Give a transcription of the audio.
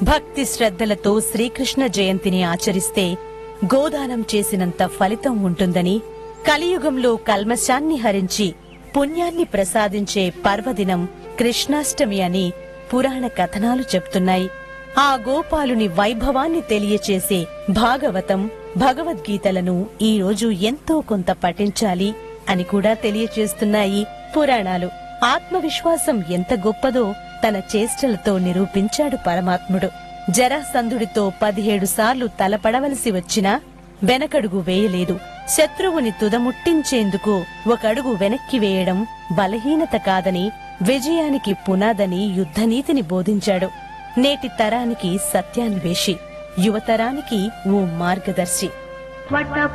భక్తి శ్రద్ధలతో శ్రీకృష్ణ జయంతిని ఆచరిస్తే గోదానం చేసినంత ఫలితం ఉంటుందని కలియుగంలో కల్మశాన్ని హరించి పుణ్యాన్ని ప్రసాదించే పర్వదినం కృష్ణాష్టమి అని పురాణ కథనాలు చెప్తున్నాయి ఆ గోపాలుని వైభవాన్ని తెలియచేసే భాగవతం భగవద్గీతలను ఈ రోజు ఎంతో కొంత పఠించాలి అని కూడా తెలియచేస్తున్నాయి పురాణాలు ఆత్మవిశ్వాసం ఎంత గొప్పదో తన చేష్టలతో నిరూపించాడు పరమాత్ముడు జరాసంధుడితో పదిహేడు సార్లు తలపడవలసి వచ్చినా వెనకడుగు వేయలేదు శత్రువుని తుదముట్టించేందుకు ఒక అడుగు వెనక్కి వేయడం బలహీనత కాదని విజయానికి పునాదని యుద్ధనీతిని బోధించాడు నేటి తరానికి సత్యాన్వేషి యువతరానికి ఓ మార్గదర్శి వట